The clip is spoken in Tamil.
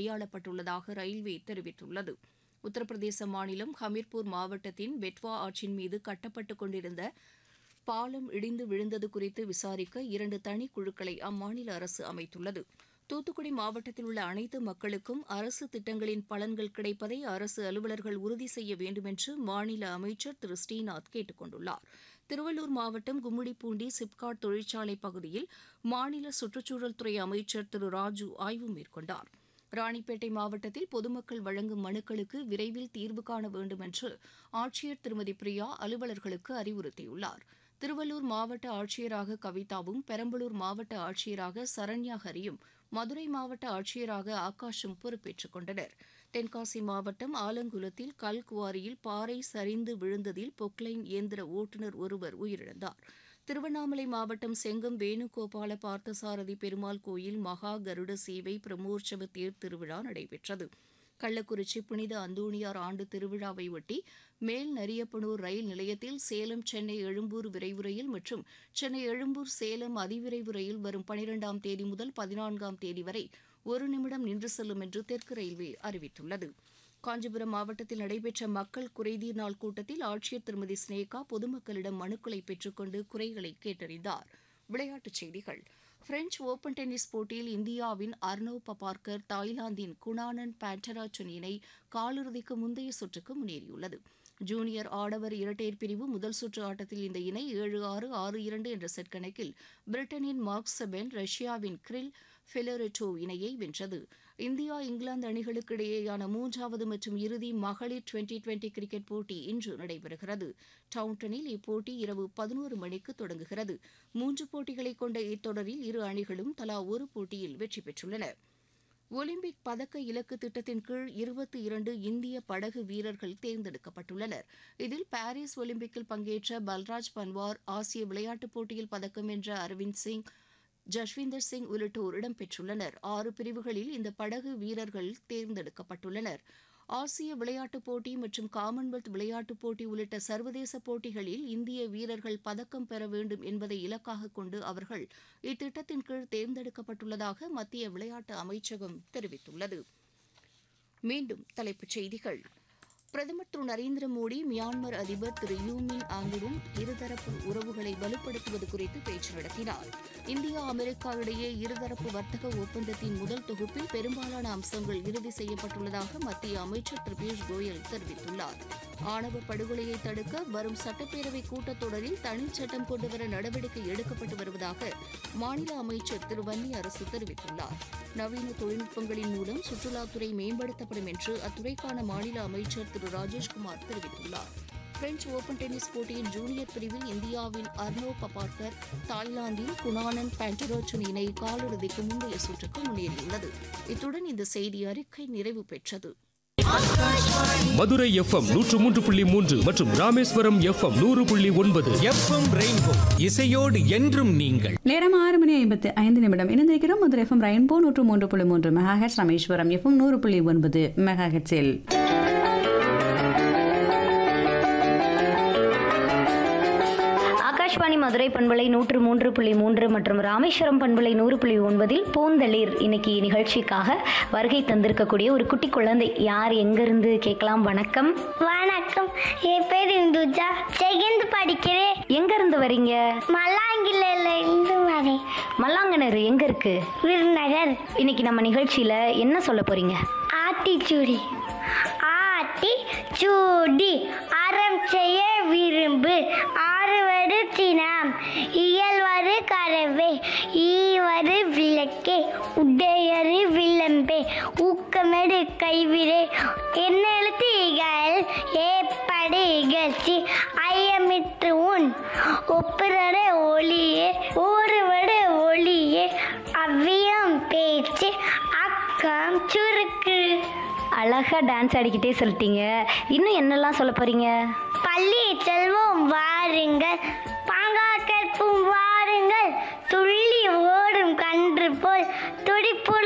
கையாளப்பட்டுள்ளதாக ரயில்வே தெரிவித்துள்ளது உத்தரப்பிரதேச மாநிலம் ஹமீர்பூர் மாவட்டத்தின் பெட்வா ஆற்றின் மீது கட்டப்பட்டுக் கொண்டிருந்த பாலம் இடிந்து விழுந்தது குறித்து விசாரிக்க இரண்டு தனிக்குழுக்களை அம்மாநில அரசு அமைத்துள்ளது தூத்துக்குடி மாவட்டத்தில் உள்ள அனைத்து மக்களுக்கும் அரசு திட்டங்களின் பலன்கள் கிடைப்பதை அரசு அலுவலர்கள் உறுதி செய்ய வேண்டுமென்று மாநில அமைச்சர் திரு ஸ்ரீநாத் கேட்டுக் கொண்டுள்ளார் திருவள்ளூர் மாவட்டம் கும்மிடிப்பூண்டி சிப்காட் தொழிற்சாலை பகுதியில் மாநில சுற்றுச்சூழல் துறை அமைச்சர் திரு ராஜு ஆய்வு மேற்கொண்டார் ராணிப்பேட்டை மாவட்டத்தில் பொதுமக்கள் வழங்கும் மனுக்களுக்கு விரைவில் தீர்வு காண வேண்டும் என்று ஆட்சியர் திருமதி பிரியா அலுவலர்களுக்கு அறிவுறுத்தியுள்ளார் திருவள்ளூர் மாவட்ட ஆட்சியராக கவிதாவும் பெரம்பலூர் மாவட்ட ஆட்சியராக சரண்யா ஹரியும் மதுரை மாவட்ட ஆட்சியராக ஆகாஷும் பொறுப்பேற்றுக் கொண்டனர் தென்காசி மாவட்டம் ஆலங்குளத்தில் கல் குவாரியில் பாறை சரிந்து விழுந்ததில் பொக்லைன் இயந்திர ஓட்டுநர் ஒருவர் உயிரிழந்தார் திருவண்ணாமலை மாவட்டம் செங்கம் வேணுகோபால பார்த்தசாரதி பெருமாள் கோயில் மகா கருட சேவை பிரமோற்சவ தேர் திருவிழா நடைபெற்றது கள்ளக்குறிச்சி புனித அந்தோணியார் ஆண்டு திருவிழாவை ஒட்டி மேல் நரியப்பனூர் ரயில் நிலையத்தில் சேலம் சென்னை எழும்பூர் விரைவு ரயில் மற்றும் சென்னை எழும்பூர் சேலம் அதிவிரைவு ரயில் வரும் பனிரெண்டாம் தேதி முதல் பதினான்காம் தேதி வரை ஒரு நிமிடம் நின்று செல்லும் என்று தெற்கு ரயில்வே அறிவித்துள்ளது காஞ்சிபுரம் மாவட்டத்தில் நடைபெற்ற மக்கள் குறைதீர் நாள் கூட்டத்தில் ஆட்சியர் திருமதி ஸ்னேகா பொதுமக்களிடம் மனுக்களை பெற்றுக்கொண்டு குறைகளை கேட்டறிந்தார் விளையாட்டுச் செய்திகள் பிரெஞ்ச் ஓபன் டென்னிஸ் போட்டியில் இந்தியாவின் அர்னவ் பபார்கர் தாய்லாந்தின் குணானன் பேண்டராச்சன் இணை காலிறுதிக்கு முந்தைய சுற்றுக்கு முன்னேறியுள்ளது ஜூனியர் ஆடவர் இரட்டையர் பிரிவு முதல் சுற்று ஆட்டத்தில் இந்த இணை ஏழு ஆறு ஆறு இரண்டு என்ற செட் கணக்கில் பிரிட்டனின் மார்க் செபென் ரஷ்யாவின் கிரில் ஃபெலோரெட்டோ இணையை வென்றது இந்தியா இங்கிலாந்து அணிகளுக்கு இடையேயான மூன்றாவது மற்றும் இறுதி மகளிர் டுவெண்டி டுவெண்டி கிரிக்கெட் போட்டி இன்று நடைபெறுகிறது டவுன்டனில் இப்போட்டி இரவு பதினோரு மணிக்கு தொடங்குகிறது மூன்று போட்டிகளை கொண்ட இத்தொடரில் இரு அணிகளும் தலா ஒரு போட்டியில் வெற்றி பெற்றுள்ளன ஒலிம்பிக் பதக்க இலக்கு திட்டத்தின் கீழ் இருபத்தி இரண்டு இந்திய படகு வீரர்கள் தேர்ந்தெடுக்கப்பட்டுள்ளனர் இதில் பாரிஸ் ஒலிம்பிக்கில் பங்கேற்ற பல்ராஜ் பன்வார் ஆசிய விளையாட்டுப் போட்டியில் பதக்கம் வென்ற அரவிந்த் சிங் ஜஸ்வீந்தர் சிங் உள்ளிட்டோர் இடம்பெற்றுள்ளனர் ஆறு பிரிவுகளில் இந்த படகு வீரர்கள் தேர்ந்தெடுக்கப்பட்டுள்ளனர் ஆசிய விளையாட்டுப் போட்டி மற்றும் காமன்வெல்த் விளையாட்டுப் போட்டி உள்ளிட்ட சர்வதேச போட்டிகளில் இந்திய வீரர்கள் பதக்கம் பெற வேண்டும் என்பதை இலக்காக கொண்டு அவர்கள் இத்திட்டத்தின் கீழ் தேர்ந்தெடுக்கப்பட்டுள்ளதாக மத்திய விளையாட்டு அமைச்சகம் தெரிவித்துள்ளது மீண்டும் தலைப்புச் செய்திகள் பிரதமர் திரு நரேந்திர மோடி மியான்மர் அதிபர் திரு யூமின் ஆங்குடன் இருதரப்பு உறவுகளை வலுப்படுத்துவது குறித்து பேச்சு நடத்தினார் இந்தியா அமெரிக்கா இடையே இருதரப்பு வர்த்தக ஒப்பந்தத்தின் முதல் தொகுப்பில் பெரும்பாலான அம்சங்கள் இறுதி செய்யப்பட்டுள்ளதாக மத்திய அமைச்சர் திரு பியூஷ் கோயல் தெரிவித்துள்ளார் ஆணவ படுகொலையை தடுக்க வரும் சட்டப்பேரவை கூட்டத்தொடரில் தனிச்சட்டம் கொண்டுவர நடவடிக்கை எடுக்கப்பட்டு வருவதாக மாநில அமைச்சர் திரு வன்னி அரசு தெரிவித்துள்ளார் நவீன தொழில்நுட்பங்களின் மூலம் சுற்றுலாத்துறை மேம்படுத்தப்படும் என்று அத்துறைக்கான மாநில அமைச்சர் திரு ராஜேஷ்குமார் தெரிவித்துள்ளார் பிரெஞ்ச் ஓபன் டென்னிஸ் போட்டியின் ஜூனியர் பிரிவில் இந்தியாவின் அர்னோ பபார்கர் தாய்லாந்தின் குணானன் பேண்டரோச்சன் இணை காலிறுதிக்கு முந்தைய சுற்றுக்கு முன்னேறியுள்ளது இத்துடன் இந்த செய்தி அறிக்கை நிறைவு பெற்றது மதுரை எஃப்எம் நூற்று மூன்று புள்ளி மூன்று மற்றும் ராமேஸ்வரம் எஃப்எம் நூறு புள்ளி ஒன்பது எஃப்எம் ரெயின்போ இசையோடு என்றும் நீங்கள் நேரம் ஆறு மணி ஐம்பத்து ஐந்து நிமிடம் இணைந்திருக்கிறோம் மதுரை எஃப்எம் ரெயின்போ நூற்று மூன்று புள்ளி மூன்று மெகாஹெட்ஸ் ராமேஸ்வரம் எஃப்எம் நூறு புள்ளி ஒன்பது மெகாஹெட்ஸில் ஆகாஷ்வாணி மதுரை பண்பலை நூற்று மூன்று புள்ளி மூன்று மற்றும் ராமேஸ்வரம் பண்பலை நூறு புள்ளி ஒன்பதில் பூந்தளிர் இன்னைக்கு நிகழ்ச்சிக்காக வருகை தந்திருக்கக்கூடிய ஒரு குட்டி குழந்தை யார் எங்கிருந்து கேட்கலாம் வணக்கம் வணக்கம் என் பேர் இந்துஜா செகண்ட் படிக்கிறேன் எங்க இருந்து வரீங்க மல்லாங்கில இருந்து வரேன் மல்லாங்கனர் எங்க இருக்கு விருநகர் இன்னைக்கு நம்ம நிகழ்ச்சியில என்ன சொல்ல போறீங்க ஆத்திச்சூடி ஆத்தி சூடி அறம் செய்ய விரும்பு ஆறுவது தினம் இயல்வது கரவே ஈவது விளக்கே உடையது விளம்பே ஊக்கமெடு கைவிரே என்னெழுத்தீகள் ஏப்படி இகழ்ச்சி ஐயமிட்டு உன் ஒப்புரட ஒளியே ஊறுவட ஒளியே அவ்வியம் பேச்சு அக்கம் சுருக்கு அழகா டான்ஸ் ஆடிக்கிட்டே சொல்லிட்டீங்க இன்னும் என்னெல்லாம் சொல்ல போறீங்க பள்ளி செல்வோம் வாருங்கள் பாங்கா கற்பும் வாருங்கள் துள்ளி ஓடும் கன்று போல் துடிப்புடன்